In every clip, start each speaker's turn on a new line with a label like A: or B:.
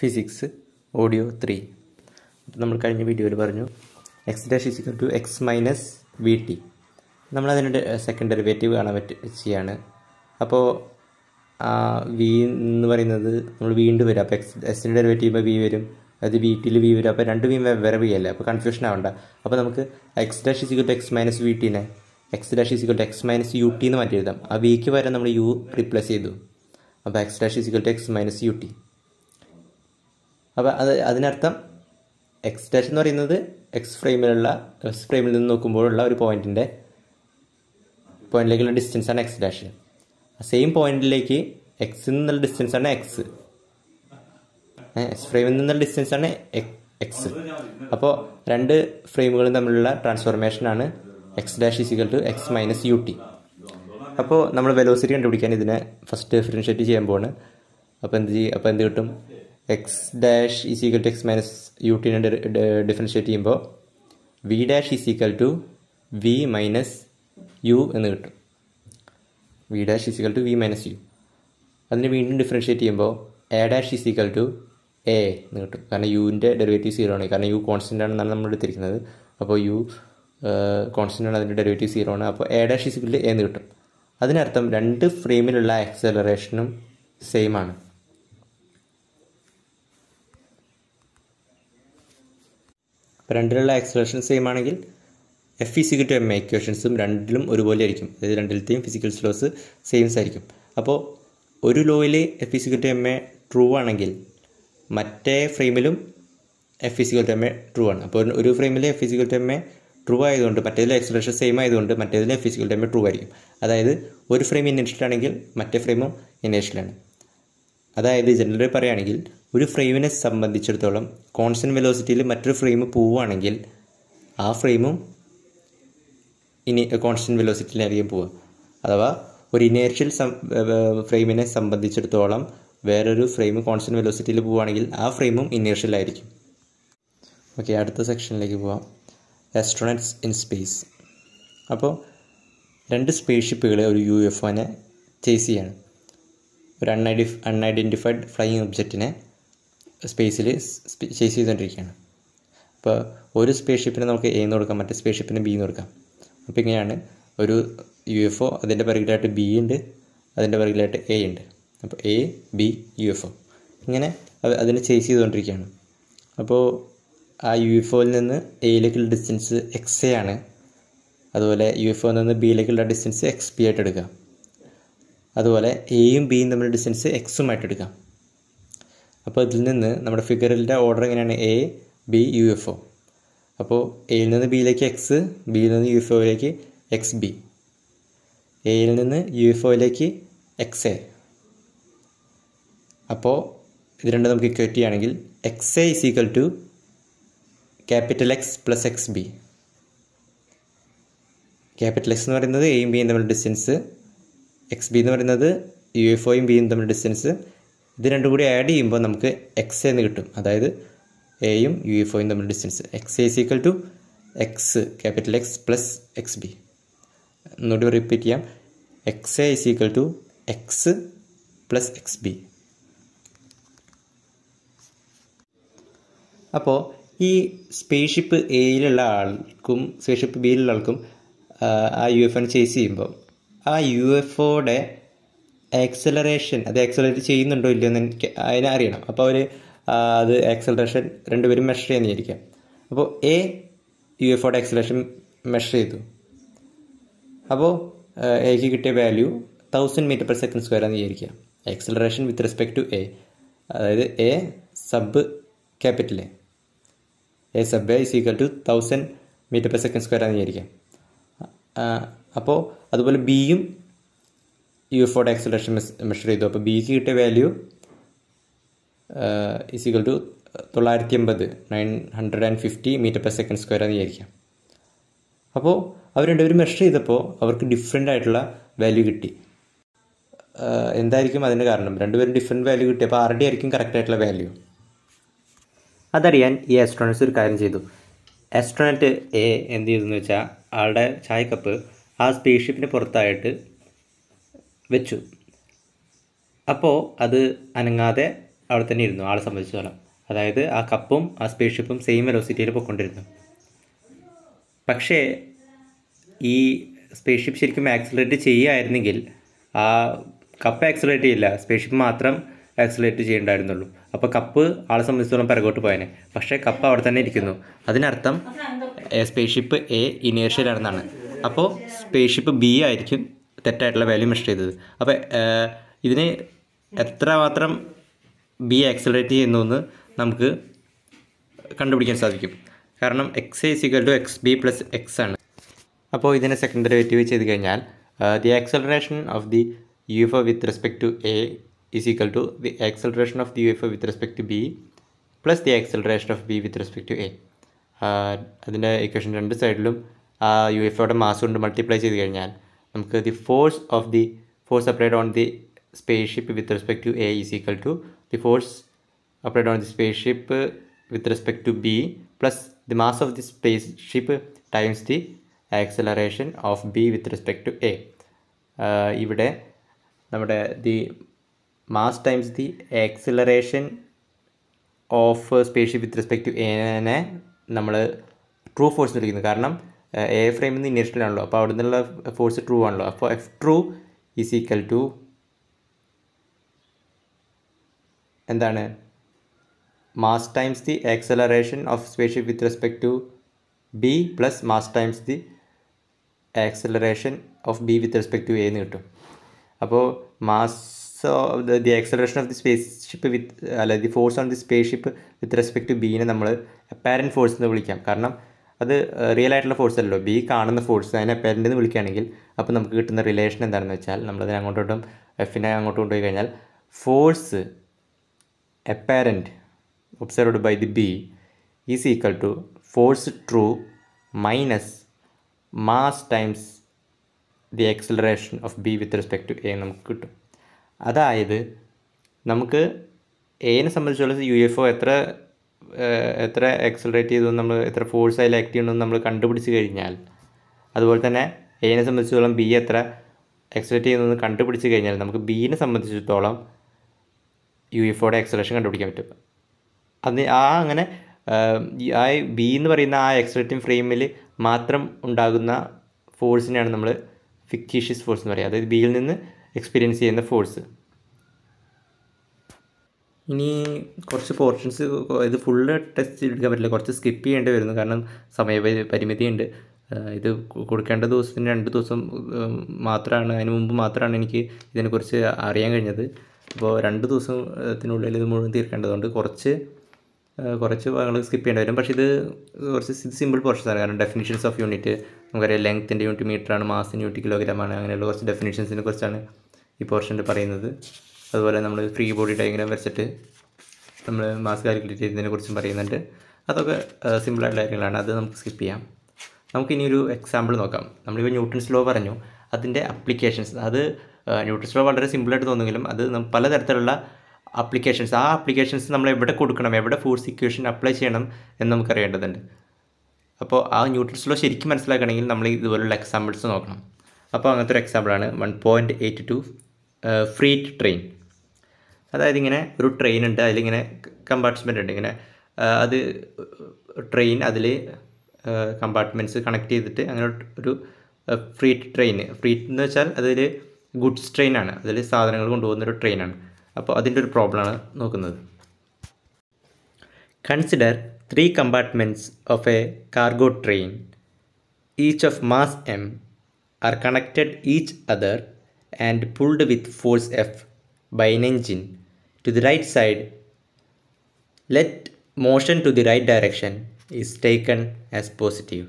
A: Physics audio three നമ്മൾ കഴിഞ്ഞ വീഡിയോയിൽ പറഞ്ഞു x dash is equal to x minus v t നമ്മളതിൻ്റെ സെക്കൻഡ് ഡെറിവേറ്റീവ് കാണാൻ പറ്റ ചെയ്യാണ് അപ്പോൾ വി എന്ന് പറയുന്നത് നമ്മൾ വീണ്ടും വരും അപ്പോൾ എക്സ് എക്സിൻ്റെ ഡെറിവേറ്റീവ് വി വരും അത് വി ടിയിൽ വി വരും അപ്പോൾ രണ്ട് വി വേറെ വി അല്ലേ അപ്പോൾ കൺഫ്യൂഷൻ ആവണ്ട അപ്പോൾ നമുക്ക് x dash is equal to x minus v ടീനെ x dash is equal to x minus u t എന്ന് മാറ്റി എഴുതാം ആ വിക്ക് പകരം നമ്മൾ യു റിപ്ലേസ് ചെയ്തു അപ്പോൾ x dash is equal to x minus u t അപ്പോൾ അത് അതിനർത്ഥം എക്സ് ഡാഷ് എന്ന് പറയുന്നത് എക്സ് ഫ്രെയിമിലുള്ള എക്സ് ഫ്രെയിമിൽ നിന്ന് നോക്കുമ്പോഴുള്ള ഒരു പോയിന്റിൻ്റെ പോയിന്റിലേക്കുള്ള ഡിസ്റ്റൻസ് ആണ് എക്സ് ഡാഷ് സെയിം പോയിന്റിലേക്ക് എക്സിൽ നിന്നുള്ള ഡിസ്റ്റൻസ് ആണ് എക്സ് എക്സ് ഫ്രെയിമിൽ നിന്നുള്ള ഡിസ്റ്റൻസ് ആണ് എക്സ് അപ്പോൾ രണ്ട് ഫ്രെയിമുകളും തമ്മിലുള്ള ട്രാൻസ്ഫോർമേഷനാണ് x dash is equal to x minus u t അപ്പോൾ നമ്മൾ വെലോസിറ്റി കണ്ടുപിടിക്കാൻ ഇതിനെ ഫസ്റ്റ് ഡിഫറൻഷ്യേറ്റ് ചെയ്യാൻ പോവാണ് അപ്പോൾ എന്ത് ചെയ്യും അപ്പോൾ എന്ത് കിട്ടും x dash is equal to x minus u ടിനെ ഡിഫറൻഷ്യേറ്റ് ചെയ്യുമ്പോൾ v dash is equal to v minus u എന്ന് കിട്ടും v dash is equal to v minus u അതിന് വീണ്ടും ഡിഫറൻഷ്യേറ്റ് ചെയ്യുമ്പോൾ a dash is equal to a എന്ന് കിട്ടും കാരണം യുവിൻ്റെ ഡെറിവേറ്റീവ് സീറോ ആണ് കാരണം യു കോൺസ്റ്റൻ്റ് ആണെന്നാണ് നമ്മൾ എടുത്തിരിക്കുന്നത് അപ്പോൾ യു കോൺസ്റ്റൻ്റ് ആണ് അതിൻ്റെ ഡെറിവേറ്റീവ് സീറോ ആണ് അപ്പോൾ a dash is equal to a എന്ന് കിട്ടും അതിനർത്ഥം രണ്ട് ഫ്രെയിമിലുള്ള ആക്സലറേഷനും സെയിം ആണ് അപ്പോൾ രണ്ടിലുള്ള ആക്സലറേഷൻ സെയിം ആണെങ്കിൽ എഫ് ഫിസിക്കൽ ടു എം ഇക്വേഷൻസും രണ്ടിലും ഒരുപോലെ ആയിരിക്കും അതായത് രണ്ടിലത്തെയും ഫിസിക്കൽ ലോസ് സെയിംസ് ആയിരിക്കും അപ്പോൾ ഒരു ലോയിൽ f is equal to m a true ആണെങ്കിൽ മറ്റേ ഫ്രെയിമിലും f is equal to m a true ആണ് അപ്പോൾ ഒരു ഫ്രെയിമിൽ f is equal to m a true ആയതുകൊണ്ട് മറ്റേതിൽ എക്സലേഷൻ സെയിം ആയതുകൊണ്ട് മറ്റേതിൽ f is equal to m a true ആയിരിക്കും അതായത് ഒരു ഫ്രെയിം ഇനേഷ്യലാണെങ്കിൽ മറ്റേ ഫ്രെയിമും ഇനേഷ്യലാണ് അതായത് ജനറലി പറയുകയാണെങ്കിൽ ഒരു ഫ്രെയിമിനെ സംബന്ധിച്ചിടത്തോളം കോൺസ്റ്റൻറ്റ് വെലോസിറ്റിയിൽ മറ്റൊരു ഫ്രെയിം പോവുകയാണെങ്കിൽ ആ ഫ്രെയിമും ഇനി കോൺസ്റ്റൻറ്റ് വെലോസിറ്റിയിലായിരിക്കും പോവുക അഥവാ ഒരു ഇനേർഷ്യൽ ഫ്രെയിമിനെ സംബന്ധിച്ചിടത്തോളം വേറൊരു ഫ്രെയിം കോൺസ്റ്റൻറ്റ് വെലോസിറ്റിയിൽ പോവുകയാണെങ്കിൽ ആ ഫ്രെയിമും ഇനേർഷ്യലായിരിക്കും ഓക്കെ അടുത്ത സെക്ഷനിലേക്ക് പോവാം ആസ്ട്രോണറ്റ്സ് ഇൻ സ്പേസ് അപ്പോൾ രണ്ട് സ്പേസ് ഷിപ്പുകളെ ഒരു യു എഫ് ഒനെ ചേസ് ചെയ്യാണ് ഒരു അൺഐഡി അൺഐഡൻറ്റിഫൈഡ് ഫ്ലൈയിങ് ഒബ്ജക്റ്റിനെ സ്പേസിൽ ചേസ് ചെയ്തുകൊണ്ടിരിക്കുകയാണ് അപ്പോൾ ഒരു സ്പേസ് ഷിപ്പിന് നമുക്ക് എ എന്ന് കൊടുക്കാം മറ്റേ സ്പേസ് ഷിപ്പിന് ബി എന്ന് കൊടുക്കാം അപ്പോൾ ഇങ്ങനെയാണ് ഒരു യു എഫ് ഒ അതിൻ്റെ പിറകിലായിട്ട് ബി ഉണ്ട് അതിൻ്റെ പിറകിലായിട്ട് എ ഉണ്ട് അപ്പോൾ A B UFO ഇങ്ങനെ അതിനെ ചേസ് ചെയ്തുകൊണ്ടിരിക്കുകയാണ് അപ്പോൾ ആ യു എഫ് ഒയിൽ നിന്ന് എയിലേക്കുള്ള ഡിസ്റ്റൻസ് എക്സ് എ ആണ് അതുപോലെ യു എഫ് ഒയിൽ നിന്ന് ബിയിലേക്കുള്ള ഡിസ്റ്റൻസ് എക്സ് പി ആയിട്ട് എടുക്കാം അതുപോലെ എയും ബിയും തമ്മിലുള്ള ഡിസ്റ്റൻസ് എക്സുമായിട്ട് എടുക്കാം അപ്പോൾ ഇതിൽ നിന്ന് നമ്മുടെ ഫിഗറിൻ്റെ ഓർഡർ എങ്ങനെയാണ് A B UFO അപ്പോൾ എയിൽ നിന്ന് ബിയിലേക്ക് എക്സ് ബിയിൽ നിന്ന് യു എഫ് ഒയിലേക്ക് എക്സ് ബി എയിൽ നിന്ന് യു എഫ് ഒയിലേക്ക് എക്സ് എ അപ്പോൾ ഇത് രണ്ട് നമുക്ക് ഇക്വേറ്റ് ചെയ്യുകയാണെങ്കിൽ x A is equal to capital X plus x B capital X എന്ന് പറയുന്നത് എയും ബിയും തമ്മിലുള്ള ഡിസ്റ്റൻസ് എക്സ് ബി എന്ന് പറയുന്നത് യു എഫ് ഒയും ബിയും തമ്മിൽ ഡിസ്റ്റൻസ് ഇത് രണ്ടും കൂടി ആഡ് ചെയ്യുമ്പോൾ നമുക്ക് എക്സ് എന്ന് കിട്ടും അതായത് എയും യു എഫ് ഒയും തമ്മിൽ distance x A equal to x capital X plus x B ഒന്നുകൂടി റിപ്പീറ്റ് ചെയ്യാം x A is equal to x plus x B അപ്പോൾ ഈ സ്പേസ് ഷിപ്പ് എയിലുള്ള ആൾക്കും സ്പേസ് ഷിപ്പ് ബിയിലുള്ള ആൾക്കും ആ യു എഫ് എൻ ചേസ് ചെയ്യുമ്പോൾ ആ യു എഫ് ഒയുടെ ആക്സലറേഷൻ അത് ആക്സലറേറ്റ് ചെയ്യുന്നുണ്ടോ ഇല്ലയോ എന്ന് എനിക്ക് അതിനെ അറിയണം അപ്പോൾ അവർ അത് ആക്സലറേഷൻ രണ്ടുപേരും മെഷർ ചെയ്യാൻ വിചാരിക്കാം അപ്പോൾ എ യു എഫ് ഒയുടെ ആക്സലറേഷൻ മെഷർ ചെയ്തു അപ്പോൾ എക്ക് കിട്ടിയ value thousand metre per second square ആണെന്ന് വിചാരിക്കുക acceleration with respect to A അതായത് a sub capital A a sub A is equal to thousand metre per second square ആണെന്ന് വിചാരിക്കാം അപ്പോൾ അതുപോലെ ബിയും യു എഫ് ഒയുടെ ആക്സലേഷൻ മെഷർ ചെയ്തു അപ്പോൾ ബിക്ക് കിട്ടിയ വാല്യൂ ഇസിക്കൽ ടു തൊള്ളായിരത്തി എൺപത് nine hundred and fifty metre per second square എന്ന് വിചാരിക്കാം അപ്പോൾ അവർ രണ്ടുപേരും മെഷർ ചെയ്തപ്പോൾ അവർക്ക് ഡിഫറെൻ്റ് ആയിട്ടുള്ള വാല്യൂ കിട്ടി എന്തായിരിക്കും അതിൻ്റെ കാരണം രണ്ടുപേരും ഡിഫറെൻറ്റ് വാല്യൂ കിട്ടി അപ്പോൾ ആരുടെ ആയിരിക്കും കറക്റ്റ് ആയിട്ടുള്ള വാല്യൂ അതറിയാൻ ഈ ആസ്ട്രോണറ്റ്സ് ഒരു കാര്യം ചെയ്തു ആസ്ട്രോണറ്റ് എ എന്ത് ചെയ്തെന്ന് വെച്ചാൽ ആളുടെ ചായക്കപ്പ് ആ സ്പേസ് ഷിപ്പിന് പുറത്തായിട്ട് വെച്ചു അപ്പോൾ അത് അനങ്ങാതെ അവിടെ തന്നെ ഇരുന്നു ആളെ സംബന്ധിച്ചിടത്തോളം അതായത് ആ കപ്പും ആ സ്പേസ് ഷിപ്പും സെയിം വെലോസിറ്റിയിൽ പൊയ്ക്കൊണ്ടിരുന്നു പക്ഷേ ഈ സ്പേസ് ഷിപ്പ് ശരിക്കും ആക്സിലറേറ്റ് ചെയ്യുകയായിരുന്നെങ്കിൽ ആ കപ്പ് ആക്സിലറേറ്റ് ചെയ്യില്ല സ്പേസ് ഷിപ്പ് മാത്രം ആക്സിലറേറ്റ് ചെയ്യണ്ടായിരുന്നുള്ളൂ അപ്പോൾ കപ്പ് ആളെ സംബന്ധിച്ചിടത്തോളം പിറകോട്ട് പോയാനെ പക്ഷേ കപ്പ് അവിടെ തന്നെ ഇരിക്കുന്നു അതിനർത്ഥം സ്പേസ് ഷിപ്പ് എ ഇനേഷ്യലാണെന്നാണ് അപ്പോൾ സ്പേസ് ഷിപ്പ് ബി ആയിരിക്കും തെറ്റായിട്ടുള്ള വാല്യൂ മെഷർ ചെയ്തത് അപ്പോൾ ഇതിന് എത്രമാത്രം ബി ആക്സിലറേറ്റ് ചെയ്യുന്നു എന്ന് നമുക്ക് കണ്ടുപിടിക്കാൻ സാധിക്കും കാരണം x is equal to x B plus x ആണ് അപ്പോൾ ഇതിനെ സെക്കൻഡ് ഡെറിവേറ്റീവ് ചെയ്ത് കഴിഞ്ഞാൽ the acceleration of the UFO with respect to A is equal to the acceleration of the UFO with respect to B plus the acceleration of B with respect to A അതിൻ്റെ equation രണ്ട് സൈഡിലും ആ യു എഫ് ഒയുടെ mass കൊണ്ട് multiply ചെയ്ത് കഴിഞ്ഞാൽ നമുക്ക് the force of the force applied on the spaceship with respect to A is equal to the force applied on the spaceship uh, with respect to b plus the mass of the spaceship times the acceleration of b with respect to a uh, ഇവിടെ നമ്മുടെ the mass times the acceleration of spaceship with respect to എനെ നമ്മൾ true force വിളിക്കുന്നു കാരണം A ഫ്രെയിമിൽ നിന്ന് initial ആണല്ലോ അപ്പോൾ അവിടെ നിന്നുള്ള ഫോഴ്സ് ട്രൂ ആണല്ലോ അപ്പോൾ f true is equal to എന്താണ് mass times the acceleration of spaceship with respect to b plus mass times the acceleration of b with respect to a എന്ന് കിട്ടും അപ്പോൾ mass the acceleration of the spaceship with അല്ല the force on the spaceship with respect to ബീനെ നമ്മൾ apparent force എന്ന് വിളിക്കാം കാരണം അത് റിയൽ ആയിട്ടുള്ള ഫോഴ്സ് അല്ലല്ലോ ബി കാണുന്ന ഫോഴ്സ് അതിനെ അപ്പാരൻ്റ് എന്ന് വിളിക്കുകയാണെങ്കിൽ അപ്പോൾ നമുക്ക് കിട്ടുന്ന റിലേഷൻ എന്താണെന്ന് വെച്ചാൽ നമ്മളതിനെ അങ്ങോട്ടോട്ടും എഫിനെ അങ്ങോട്ട് കൊണ്ടുപോയി കഴിഞ്ഞാൽ force apparent observed by the B is equal to force true minus mass times the acceleration of B with respect to A നമുക്ക് കിട്ടും അതായത് നമുക്ക് എനെ സംബന്ധിച്ചുള്ള യു എഫ് ഒ എത്ര ഏഹ്, എത്ര ആക്സലറേറ്റ് ചെയ്തു നമ്മൾ എത്ര ഫോഴ്സ് അതിൽ ആക്ട് ചെയ്യണമെന്ന് നമ്മൾ കണ്ടുപിടിച്ച് കഴിഞ്ഞാൽ അതുപോലെ തന്നെ എനെ സംബന്ധിച്ചിടത്തോളം ബി എത്ര ആക്സലറേറ്റ് ചെയ്യുന്നതെന്ന് കണ്ടുപിടിച്ച് കഴിഞ്ഞാൽ നമുക്ക് ബീനെ സംബന്ധിച്ചിടത്തോളം യു എഫ് ഒയുടെ ആക്സലേഷൻ കണ്ടുപിടിക്കാൻ പറ്റും അത് ആ അങ്ങനെ ആഹ്, ഈ ആ ബി എന്ന് പറയുന്ന ആ എക്സലേറ്റിംഗ് ഫ്രെയിമിൽ മാത്രം ഉണ്ടാകുന്ന ഫോഴ്സിനെയാണ് നമ്മൾ ഫിക്റ്റീഷ്യസ് ഫോഴ്സ് എന്ന് പറയുക അതായത് ബിയിൽ നിന്ന് എക്സ്പീരിയൻസ് ചെയ്യുന്ന ഫോഴ്സ് ഇനി കുറച്ച് പോർഷൻസ് ഇത് ഫുള്ള് ടെസ്റ്റ് എടുക്കാൻ പറ്റില്ല കുറച്ച് സ്കിപ്പ് ചെയ്യേണ്ടി വരുന്നു കാരണം സമയ പരി- പരിമിതിയുണ്ട് ആഹ് ഇത് കൊ- കൊടുക്കേണ്ട ദിവസത്തിന് രണ്ട് ദിവസം ഉം, മാത്രമാണ് അതിന് മുമ്പ് മാത്രമാണ് എനിക്ക് ഇതിനെക്കുറിച്ച് അറിയാൻ കഴിഞ്ഞത് അപ്പോൾ രണ്ട് ദിവസത്തിനുള്ളിൽ ഇത് മുഴുവൻ തീർക്കേണ്ടതുകൊണ്ട് കുറച്ച് ആഹ് കുറച്ച് ഭാഗങ്ങൾ സ്കിപ്പ് ചെയ്യേണ്ടി വരും പക്ഷേ ഇത് കുറച്ച് സിമ്പിൾ പോർഷൻസാണ് കാരണം ഡെഫിനിഷൻസ് ഓഫ് യൂണിറ്റ് നമുക്കറിയാം ലെങ്ത്തിൻ്റെ യൂണിറ്റ് മീറ്ററാണ് മാസിന് യൂണിറ്റ് കിലോഗ്രാമാണ് അങ്ങനെയുള്ള കുറച്ച് ഡെഫിനിഷൻസിനെ കുറിച്ചാണ് ഈ പോർഷനിൽ പറയുന്നത് അതുപോലെ നമ്മൾ ഫ്രീ ബോഡി ഡയഗ്രാം വരച്ചിട്ട് നമ്മൾ മാസ് കാൽക്കുലേറ്റ് ചെയ്തതിനെ കുറിച്ചും പറയുന്നുണ്ട് അതൊക്കെ സിമ്പിളായിട്ടുള്ള കാര്യങ്ങളാണ് അത് നമുക്ക് സ്കിപ്പ് ചെയ്യാം നമുക്കിനി ഒരു എക്സാമ്പിൾ നോക്കാം നമ്മളിപ്പോൾ ന്യൂട്ടൺസ് ലോ പറഞ്ഞു അതിൻ്റെ അപ്ലിക്കേഷൻസ് അത് ന്യൂട്ടൺസ് ലോ വളരെ സിമ്പിളായിട്ട് തോന്നുമെങ്കിലും അത് നം- പലതരത്തിലുള്ള അപ്ലിക്കേഷൻസ് ആ അപ്ലിക്കേഷൻസ് നമ്മൾ എവിടെ കൊടുക്കണം എവിടെ ഫോഴ്സ് ഇക്വേഷൻ അപ്ലൈ ചെയ്യണം എന്ന് നമുക്കറിയേണ്ടതുണ്ട് അപ്പോൾ ആ ന്യൂട്ടൺസ് ലോ ശരിക്കും മനസ്സിലാക്കണമെങ്കിൽ നമ്മൾ ഇതുപോലുള്ള എക്സാമ്പിൾസ് നോക്കണം അപ്പോൾ അങ്ങനത്തെ ഒരു എക്സാമ്പിളാണ് one point eight two freight train അതായത് ഇങ്ങനെ ഒരു ട്രെയിൻ ഉണ്ട് അതിലിങ്ങനെ കമ്പാർട്ട്മെൻ്റ് ഉണ്ട് ഇങ്ങനെ ആ, അത് ട്രെയിൻ അതിൽ കമ്പാർട്ട്മെൻറ്റ്സ് കണക്ട് ചെയ്തിട്ട് അങ്ങനെ ഒരു ഫ്രീറ്റ് ട്രെയിൻ ഫ്രീറ്റ് എന്ന് വെച്ചാൽ അതിൽ ഗുഡ്സ് ട്രെയിനാണ് അതിൽ സാധനങ്ങൾ കൊണ്ടുപോകുന്ന ഒരു ട്രെയിനാണ് അപ്പോൾ അതിൻ്റെ ഒരു പ്രോബ്ലമാണ് നോക്കുന്നത് consider three compartments of a cargo train each of mass m are connected each other and pulled with force F by an engine to the right side. Let motion to the right direction is taken as positive.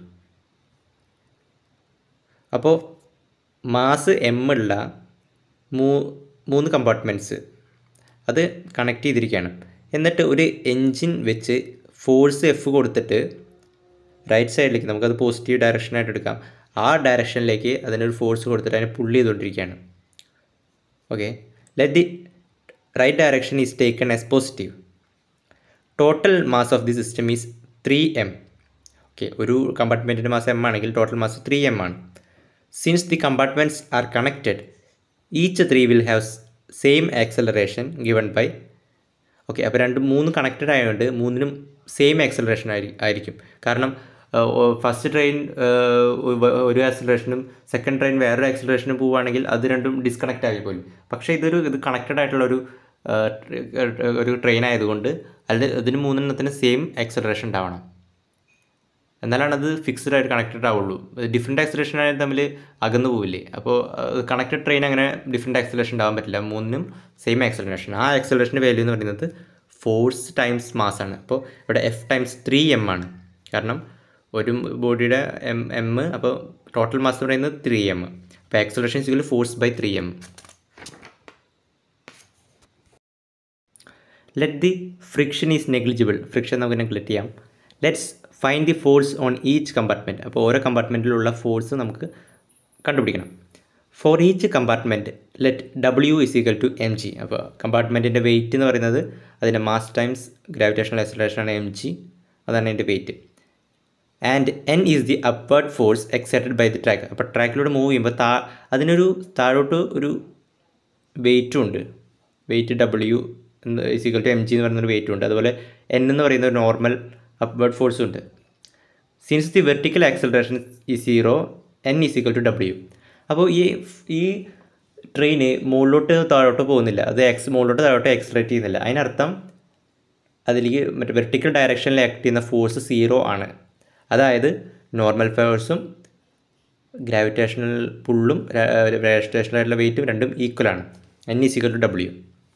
A: അപ്പോൾ mass m ഉള്ള മൂ മൂന്ന് compartments അത് connect ചെയ്തിരിക്കുകയാണ് എന്നിട്ട് ഒരു engine വെച്ച് force F കൊടുത്തിട്ട് റൈറ്റ് സൈഡിലേക്ക് നമുക്കത് പോസിറ്റീവ് ഡയറക്ഷനായിട്ട് എടുക്കാം ആ ഡയറക്ഷനിലേക്ക് അതിനൊരു ഫോഴ്സ് കൊടുത്തിട്ട് അതിനെ പുള്ളി ചെയ്തുകൊണ്ടിരിക്കുകയാണ് okay let the right direction is taken as positive total mass of the system is three m okay ഒരു കമ്പാർട്ട്മെൻറ്റിൻ്റെ മാസ് എം ആണെങ്കിൽ ടോട്ടൽ മാസ് ത്രീ എം ആണ് since the compartments are connected each three will have same acceleration given by okay അപ്പോൾ രണ്ട് മൂന്ന് connected ആയതുകൊണ്ട് മൂന്നിനും same acceleration ആയിരിക്കും കാരണം ഫസ്റ്റ് ട്രെയിൻ ഒരു ആക്സലറേഷനും സെക്കൻഡ് ട്രെയിൻ വേറൊരു ആക്സലറേഷനും പോവുകയാണെങ്കിൽ അത് രണ്ടും ഡിസ്കണക്റ്റ് ആയി പോലും പക്ഷേ ഇതൊരു ഇത് കണക്റ്റഡ് ആയിട്ടുള്ള ഒരു ഒരു ട്രെയിൻ ആയതുകൊണ്ട് അതിൽ ഇതിന് മൂന്നെണ്ണത്തിന് സെയിം ആക്സലറേഷൻ ഉണ്ടാവണം എന്നാലാണ് അത് ഫിക്സ്ഡ് ആയിട്ട് കണക്റ്റഡ് ആവുള്ളൂ ഡിഫറെൻറ്റ് ആക്സലേഷൻ ആയാലും തമ്മിൽ അകന്നു പോവില്ലേ അപ്പോൾ കണക്റ്റഡ് ട്രെയിൻ അങ്ങനെ ഡിഫറെൻറ്റ് ആക്സലേഷൻ ഉണ്ടാകാൻ പറ്റില്ല മൂന്നിനും സെയിം ആക്സലറേഷൻ ആ ആക്സലറേഷൻ്റെ വാല്യൂ എന്ന് പറയുന്നത് ഫോഴ്സ് ടൈംസ് മാസ് ആണ് അപ്പോൾ ഇവിടെ എഫ് ടൈംസ് ത്രീ എം ആണ് കാരണം ഒരു ബോഡിയുടെ എം എം അപ്പോൾ ടോട്ടൽ മാസ് എന്ന് പറയുന്നത് ത്രീ എം അപ്പോൾ acceleration is equal force by three m let the friction is negligible friction നമുക്ക് നെഗ്ലക്റ്റ് ചെയ്യാം let's find the force on each compartment അപ്പോൾ ഓരോ കമ്പാർട്ട്മെൻറ്റിലുള്ള ഫോഴ്സ് നമുക്ക് കണ്ടുപിടിക്കണം ഫോർ ഈച്ച് കമ്പാർട്ട്മെൻറ്റ് ലെറ്റ് ഡബ്ല്യു is equal to m g അപ്പോൾ കമ്പാർട്ട്മെൻറ്റിൻ്റെ വെയിറ്റ് എന്ന് പറയുന്നത് അതിൻ്റെ മാസ് ടൈംസ് ഗ്രാവിറ്റേഷണൽ ആക്സലറേഷൻ ആണ് എം ജി അതാണ് അതിൻ്റെ weight and N is the upward force excited by the track അപ്പോൾ ട്രാക്കിലൂടെ മൂവ് ചെയ്യുമ്പോൾ താ അതിനൊരു താഴോട്ട് ഒരു വെയിറ്റും ഉണ്ട് വെയിറ്റ് ഡബ്ല്യു ഇസിക്കൽ ടു എം ജി എന്ന് പറയുന്നൊരു വെയിറ്റും ഉണ്ട് അതുപോലെ എൻ എന്ന് പറയുന്ന ഒരു നോർമൽ അപ്വേർഡ് ഫോഴ്സും ഉണ്ട് സിൻസ് ദി വെർട്ടിക്കൽ ആക്സലറേഷൻ ഈ സീറോ എൻ ഇസിക്കൽ ടു ഡബ്ല്യു അപ്പോൾ ഈ ഈ ട്രെയിന് മുകളിലോട്ട് താഴോട്ട് പോകുന്നില്ല അത് എക്സ് മുകളിലോട്ട് താഴോട്ട് എക്സലറേറ്റ് ചെയ്യുന്നില്ല അതിനർത്ഥം അതിലേക്ക് മറ്റേ വെർട്ടിക്കൽ ഡയറക്ഷനിൽ ആക്ട് ചെയ്യുന്ന ഫോഴ്സ് സീറോ ആണ് അതായത് നോർമൽ ഫോഴ്സും ഗ്രാവിറ്റേഷണൽ പുള്ളും ഗ്രാവിറ്റേഷണലായിട്ടുള്ള വെയിറ്റും രണ്ടും ഈക്വലാണ് എൻ ഈസിക്കൽ ടു ഡബ്ല്യു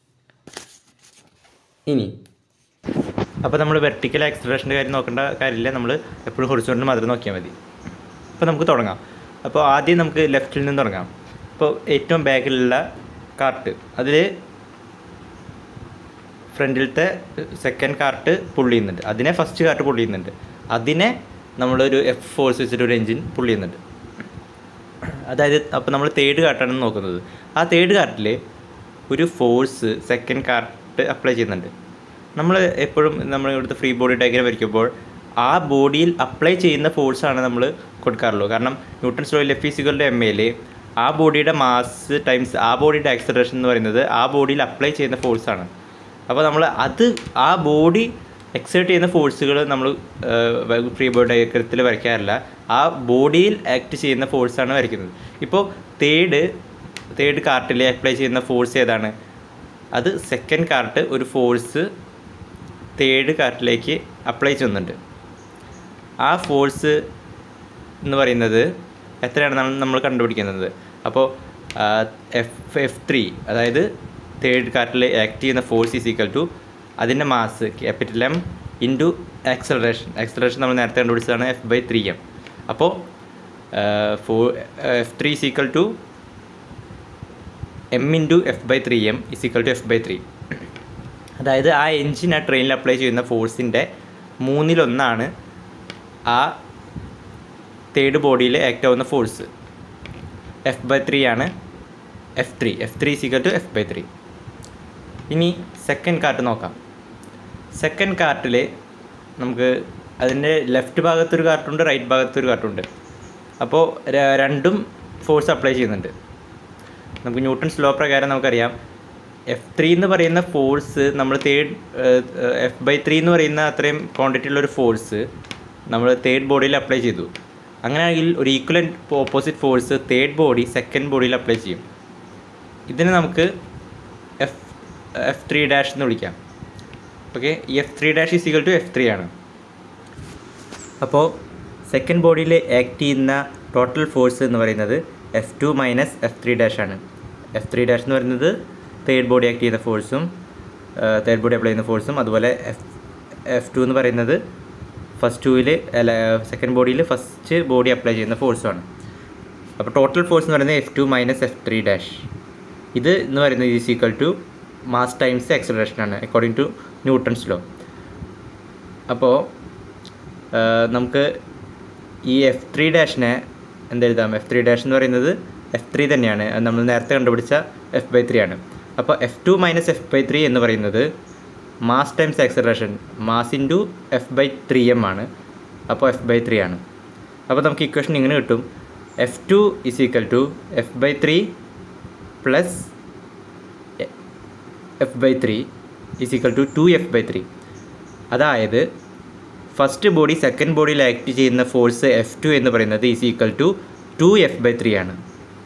A: ഇനി അപ്പോൾ നമ്മൾ വെർട്ടിക്കൽ ആക്സലറേഷൻ്റെ കാര്യം നോക്കേണ്ട കാര്യമില്ല നമ്മൾ എപ്പോഴും ഹൊറിസോണ്ടിൽ മാത്രം നോക്കിയാൽ മതി അപ്പോൾ നമുക്ക് തുടങ്ങാം അപ്പോൾ ആദ്യം നമുക്ക് ലെഫ്റ്റിൽ നിന്ന് തുടങ്ങാം ഇപ്പോൾ ഏറ്റവും ബാക്കിലുള്ള കാർട്ട് അതിൽ ഫ്രണ്ടിലത്തെ സെക്കൻഡ് കാർട്ട് പുള്ളി ചെയ്യുന്നുണ്ട് അതിനെ ഫസ്റ്റ് കാർട്ട് പുള്ളി ചെയ്യുന്നുണ്ട് അതിനെ നമ്മളൊരു എഫ് ഫോഴ്സ് വെച്ചിട്ട് ഒരു എൻജിൻ പുള്ളി ചെയ്യുന്നുണ്ട് അതായത് അപ്പോൾ നമ്മൾ തേർഡ് കാർട്ടാണ് നോക്കുന്നത് ആ തേർഡ് കാർട്ടിൽ ഒരു ഫോഴ്സ് സെക്കൻഡ് കാർട്ട് അപ്ലൈ ചെയ്യുന്നുണ്ട് നമ്മൾ എപ്പോഴും നമ്മൾ ഇവിടുത്തെ ഫ്രീ ബോഡി ഡയഗ്രാം വരയ്ക്കുമ്പോൾ ആ ബോഡിയിൽ അപ്ലൈ ചെയ്യുന്ന ഫോഴ്സാണ് നമ്മൾ കൊടുക്കാറുള്ളൂ കാരണം ന്യൂട്ടൺസ് ലോയിൽ എഫ് ഫിസിക്കലിൻ്റെ എം എയിൽ ആ ബോഡിയുടെ മാസ് ടൈംസ് ആ ബോഡിയുടെ ആക്സലറേഷൻ എന്ന് പറയുന്നത് ആ ബോഡിയിൽ അപ്ലൈ ചെയ്യുന്ന ഫോഴ്സാണ് അപ്പോൾ നമ്മൾ അത് ആ ബോഡി എക്സേർട്ട് ചെയ്യുന്ന ഫോഴ്സുകൾ നമ്മൾ ഫ്രീ ബോഡി ഡയഗ്രത്തിൽ വരയ്ക്കാറില്ല ആ ബോഡിയിൽ ആക്ട് ചെയ്യുന്ന ഫോഴ്സാണ് വരയ്ക്കുന്നത് ഇപ്പോൾ തേർഡ് തേർഡ് കാർട്ടിൽ അപ്ലൈ ചെയ്യുന്ന ഫോഴ്സ് ഏതാണ് അത് സെക്കൻഡ് കാർട്ട് ഒരു ഫോഴ്സ് തേർഡ് കാർട്ടിലേക്ക് അപ്ലൈ ചെയ്യുന്നുണ്ട് ആ ഫോഴ്സ് എന്ന് പറയുന്നത് എത്രയാണെന്നാണ് നമ്മൾ കണ്ടുപിടിക്കുന്നത് അപ്പോൾ എഫ് എഫ് ത്രീ അതായത് തേർഡ് കാർട്ടിൽ ആക്ട് ചെയ്യുന്ന ഫോഴ്സ് ഈസ് ഈക്വൽ ടു അതിൻ്റെ mass capital M into acceleration acceleration നമ്മൾ നേരത്തെ കണ്ടുപിടിച്ചതാണ് എഫ് ബൈ ത്രീ എം അപ്പോൾ ഫോ f three is equal to m into F by three m is equal to F by three അതായത് ആ engine ആ ട്രെയിനിൽ അപ്ലൈ ചെയ്യുന്ന ഫോഴ്സിൻ്റെ മൂന്നിലൊന്നാണ് ആ തേർഡ് ബോഡിയിൽ ആക്ട് ആവുന്ന ഫോഴ്സ് എഫ് ബൈ ത്രീ ആണ് F three f three equal to F by three ഇനി സെക്കൻഡ് കാർട്ട് നോക്കാം സെക്കൻഡ് കാർട്ടിൽ നമുക്ക് അതിൻ്റെ ലെഫ്റ്റ് ഭാഗത്തൊരു കാർട്ടുണ്ട് റൈറ്റ് ഭാഗത്തൊരു കാർട്ടുണ്ട് അപ്പോൾ രണ്ടും ഫോഴ്സ് അപ്ലൈ ചെയ്യുന്നുണ്ട് നമുക്ക് ന്യൂട്ടൺസ് ലോ പ്രകാരം നമുക്കറിയാം എഫ് ത്രീ എന്ന് പറയുന്ന ഫോഴ്സ് നമ്മൾ തേർഡ് എഫ് ബൈ ത്രീ എന്ന് പറയുന്ന അത്രയും ക്വാണ്ടിറ്റി ഉള്ള ഒരു ഫോഴ്സ് നമ്മൾ തേർഡ് ബോഡിയിൽ അപ്ലൈ ചെയ്തു അങ്ങനെയാണെങ്കിൽ ഒരു equal opposite force third body second ബോഡിയിൽ അപ്ലൈ ചെയ്യും ഇതിനെ നമുക്ക് എഫ് എഫ് ത്രീ ഡാഷ് എന്ന് വിളിക്കാം ഓക്കെ ഈ F three dash is equal to f three ആണ് അപ്പോൾ സെക്കൻഡ് ബോഡിയിൽ ആക്ട് ചെയ്യുന്ന ടോട്ടൽ ഫോഴ്സ് എന്ന് പറയുന്നത് F two minus F three dash ആണ് എഫ് ത്രീ ഡാഷ് എന്ന് പറയുന്നത് തേർഡ് ബോഡി ആക്ട് ചെയ്യുന്ന ഫോഴ്സും തേർഡ് ബോഡി അപ്ലൈ ചെയ്യുന്ന ഫോഴ്സും അതുപോലെ എഫ് എഫ് ടു എന്ന് പറയുന്നത് ഫസ്റ്റ് ടൂവിൽ അല്ല സെക്കൻഡ് ബോഡിയിൽ ഫസ്റ്റ് ബോഡി അപ്ലൈ ചെയ്യുന്ന ഫോഴ്സുമാണ് അപ്പോൾ ടോട്ടൽ ഫോഴ്സ് എന്ന് പറയുന്നത് F two minus F three dash ഇത് എന്ന് പറയുന്നത് is equal to mass times acceleration ആണ് അക്കോർഡിംഗ് ടു ന്യൂട്ടൺസ് ലോ അപ്പോൾ നമുക്ക് ഈ എഫ് ത്രീ ഡാഷിനെ എന്തെഴുതാം എഫ് ത്രീ ഡാഷ് എന്ന് പറയുന്നത് എഫ് ത്രീ തന്നെയാണ് അത് നമ്മൾ നേരത്തെ കണ്ടുപിടിച്ച എഫ് ബൈ ത്രീ ആണ് അപ്പോൾ F two minus F by three എന്ന് പറയുന്നത് mass times acceleration mass into F by three M ആണ് അപ്പോൾ എഫ് ബൈ ത്രീ ആണ് അപ്പോൾ നമുക്ക് ഇക്വേഷൻ ഇങ്ങനെ കിട്ടും F two is equal to F by three plus F by three is equal to two F by three അതായത് first body second ബോഡിയിൽ act ചെയ്യുന്ന ഫോഴ്സ് എഫ് ടു എന്ന് പറയുന്നത് is equal to two F by three ആണ്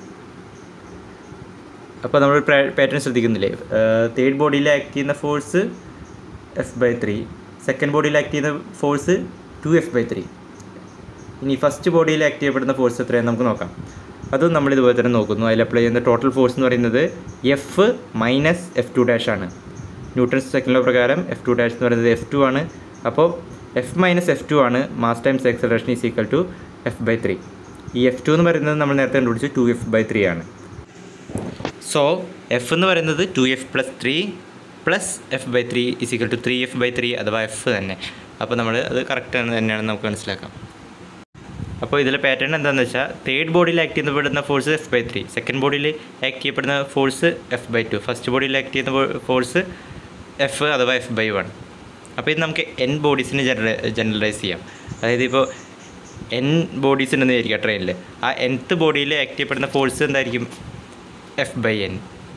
A: അപ്പോൾ നമ്മൾ pattern ശ്രദ്ധിക്കുന്നില്ലേ third ബോഡിയിൽ ആക്ട് ചെയ്യുന്ന force F by three second ബോഡിയിൽ ആക്ട് ചെയ്യുന്ന force two F by three ഇനി ഫസ്റ്റ് ബോഡിയിൽ ആക്ട് ചെയ്യപ്പെടുന്ന ഫോഴ്സ് എത്രയാണ് നമുക്ക് നോക്കാം അതും നമ്മൾ ഇതുപോലെ തന്നെ നോക്കുന്നു അതിൽ അപ്ലൈ ചെയ്യുന്ന ടോട്ടൽ ഫോഴ്സ് എന്ന് പറയുന്നത് F minus F two dash ആണ് ന്യൂട്ടൺസ് സെക്കൻഡ് ലോ പ്രകാരം എഫ് ടു ഡാഷ് എന്ന് പറയുന്നത് എഫ് ടു ആണ് അപ്പോൾ എഫ് മൈനസ് എഫ് ടു ആണ് mass times acceleration is equal to F by three ഈ എഫ് ടു എന്ന് പറയുന്നത് നമ്മൾ നേരത്തെ കണ്ടുപിടിച്ച് ടു എഫ് ബൈ ത്രീ ആണ് സോ എഫ് എന്ന് പറയുന്നത് two F plus three plus F by three is equal to three F by three അഥവാ എഫ് തന്നെ അപ്പോൾ നമ്മൾ അത് കറക്റ്റ് തന്നെയാണ് നമുക്ക് മനസ്സിലാക്കാം അപ്പോൾ ഇതിലെ പാറ്റേൺ എന്താണെന്ന് വെച്ചാൽ തേർഡ് ബോഡിയിൽ ആക്ട് ചെയ്യപ്പെടുന്ന force F by three second ബോഡിയിൽ ആക്ട് ചെയ്യപ്പെടുന്ന force F by two first ബോഡിയിൽ ആക്ട് ചെയ്യുന്ന ഫോഴ്സ് എഫ് അഥവാ എഫ് ബൈ വൺ അപ്പോൾ ഇത് നമുക്ക് എൻ ബോഡീസിന് ജനറ ജനറലൈസ് ചെയ്യാം അതായത് ഇപ്പോൾ എൻ ബോഡീസ് ഉണ്ടെന്ന് വിചാരിക്കുക ട്രെയിനിൽ ആ എൻത്ത് ബോഡിയിൽ ആക്ട് ചെയ്യപ്പെടുന്ന ഫോഴ്സ് എന്തായിരിക്കും എഫ് ബൈ എൻ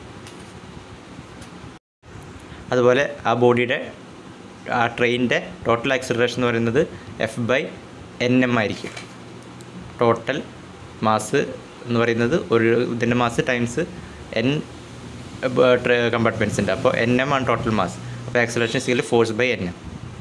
A: അതുപോലെ ആ ബോഡിയുടെ ആ ട്രെയിനിൻ്റെ ടോട്ടൽ ആക്സിലറേഷൻ എന്ന് പറയുന്നത് എഫ് ബൈ എൻ എം ആയിരിക്കും ടോട്ടൽ മാസ് എന്ന് പറയുന്നത് ഒരു ഇതിൻ്റെ മാസ് ടൈംസ് എൻ കമ്പാർട്ട്മെൻറ്റ്സ് ഉണ്ട് അപ്പോൾ എൻ എം ആണ് ടോട്ടൽ മാസ് അപ്പോൾ ആക്സിലറേഷൻ സിക്കൽ force by N M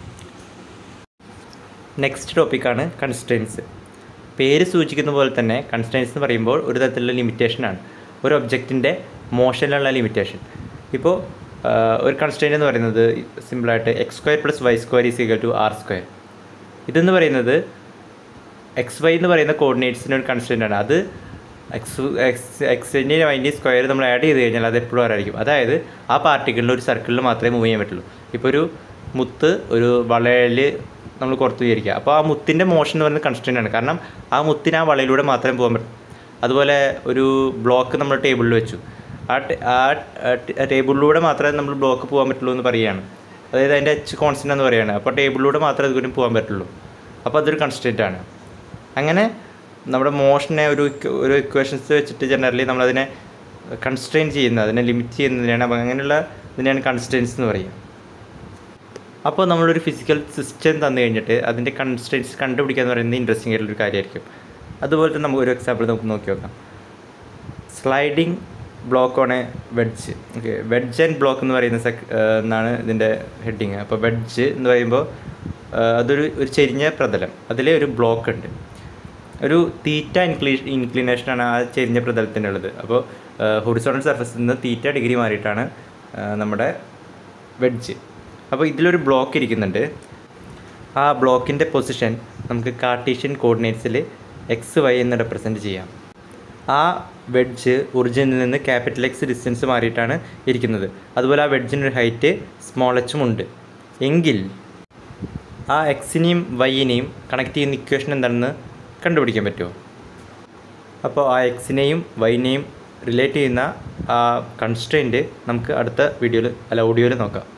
A: next ടോപ്പിക്കാണ് കൺസ്ട്രെയിൻസ് പേര് സൂചിക്കുന്ന പോലെ തന്നെ കൺസ്ട്രെയിൻസ് എന്ന് പറയുമ്പോൾ ഒരു തരത്തിലുള്ള ലിമിറ്റേഷനാണ് ഒരു ഒബ്ജക്റ്റിൻ്റെ മോഷനിലുള്ള ലിമിറ്റേഷൻ ഇപ്പോൾ ഒരു കൺസ്ട്രെയിൻ എന്ന് പറയുന്നത് സിമ്പിളായിട്ട് X square plus Y square is equal to R square ഇതെന്ന് പറയുന്നത് എക്സ് വൈ എന്ന് പറയുന്ന കോർഡിനേറ്റ്സിൻ്റെ ഒരു കൺസ്റ്റൻ്റ് ആണ് അത് എക്സ് എക്സ് എക്സിൻ്റെ വൈൻ്റെ സ്ക്വയർ നമ്മൾ ആഡ് ചെയ്ത് കഴിഞ്ഞാൽ അത് എപ്പോഴും ആരായിരിക്കും അതായത് ആ പാർട്ടിക്കിളിൽ ഒരു സർക്കിളിൽ മാത്രമേ മൂവ് ചെയ്യാൻ പറ്റുള്ളൂ ഇപ്പോൾ ഒരു മുത്ത് ഒരു വളയിൽ നമ്മൾ പുറത്ത് വിചാരിക്കുക അപ്പോൾ ആ മുത്തിൻ്റെ മോഷൻ എന്ന് പറയുന്നത് കൺസ്റ്റൻ്റ് ആണ് കാരണം ആ മുത്തിന് ആ വളയിലൂടെ മാത്രമേ പോകാൻ പറ്റൂ അതുപോലെ ഒരു ബ്ലോക്ക് നമ്മൾ ടേബിളിൽ വെച്ചു ആ ആ ടേബിളിലൂടെ മാത്രമേ നമ്മൾ ബ്ലോക്ക് പോകാൻ പറ്റുള്ളൂ എന്ന് പറയുകയാണ് അതായത് അതിൻ്റെ എച്ച് കോൺസ്റ്റൻ്റ് എന്ന് പറയുകയാണ് അപ്പോൾ ടേബിളിലൂടെ മാത്രമേ അതുകൂടി പോകാൻ പറ്റുള്ളൂ അപ്പോൾ അതൊരു കൺസ്റ്റൻ്റ് ആണ് അങ്ങനെ നമ്മുടെ മോഷനെ ഒരു ഒരു ഇക്വേഷൻസ് വെച്ചിട്ട് ജനറലി നമ്മളതിനെ കൺസ്ട്രെയിൻ ചെയ്യുന്നത് അതിനെ ലിമിറ്റ് ചെയ്യുന്നതിനാണ് അപ്പോൾ അങ്ങനെയുള്ള ഇതിനെയാണ് കൺസ്ട്രെയിൻസ് എന്ന് പറയുക അപ്പോൾ നമ്മളൊരു ഫിസിക്കൽ സിസ്റ്റം തന്നു കഴിഞ്ഞിട്ട് അതിൻ്റെ കൺസ്ട്രെയിൻസ് കണ്ടുപിടിക്കുക എന്ന് പറയുന്നത് ഇൻട്രസ്റ്റിംഗ് ആയിട്ടുള്ളൊരു കാര്യമായിരിക്കും അതുപോലെ തന്നെ നമുക്ക് ഒരു എക്സാമ്പിൾ നമുക്ക് നോക്കി നോക്കാം sliding block on a wedge okay wedge and block എന്ന് പറയുന്ന സെക് എന്നാണ് ഇതിൻ്റെ ഹെഡിങ് അപ്പോൾ വെഡ്ജ് എന്ന് പറയുമ്പോൾ അതൊരു ഒരു ചെരിഞ്ഞ പ്രതലം അതിലെ ഒരു ബ്ലോക്ക് ഉണ്ട് ഒരു തീറ്റ ഇൻക്ലീ ഇൻക്ലിനേഷനാണ് ആ ചെരിഞ്ഞ പ്രതലത്തിനുള്ളത് അപ്പോൾ ഹൊറിസോണൽ സർഫസിൽ നിന്ന് തീറ്റ ഡിഗ്രി മാറിയിട്ടാണ് നമ്മുടെ വെഡ്ജ് അപ്പോൾ ഇതിലൊരു ബ്ലോക്ക് ഇരിക്കുന്നുണ്ട് ആ ബ്ലോക്കിൻ്റെ പൊസിഷൻ നമുക്ക് കാർട്ടീഷ്യൻ കോർഡിനേറ്റ്സിൽ എക്സ് വൈ എന്ന് റെപ്രസെൻറ്റ് ചെയ്യാം ആ വെഡ്ജ് ഒറിജിനിൽ നിന്ന് ക്യാപിറ്റൽ എക്സ് ഡിസ്റ്റൻസ് മാറിയിട്ടാണ് ഇരിക്കുന്നത് അതുപോലെ ആ വെഡ്ജിനൊരു ഹൈറ്റ് സ്മോൾ എച്ചും ഉണ്ട് എങ്കിൽ ആ എക്സിനെയും വൈയിനെയും കണക്ട് ചെയ്യുന്ന ഇക്വേഷൻ എന്താണെന്ന് കണ്ടുപിടിക്കാൻ പറ്റുമോ അപ്പോൾ ആ എക്സിനെയും വൈനെയും റിലേറ്റ് ചെയ്യുന്ന ആ കൺസ്ട്രെയിൻറ്റ് നമുക്ക് അടുത്ത വീഡിയോയിൽ അല്ല ഓഡിയോയിൽ നോക്കാം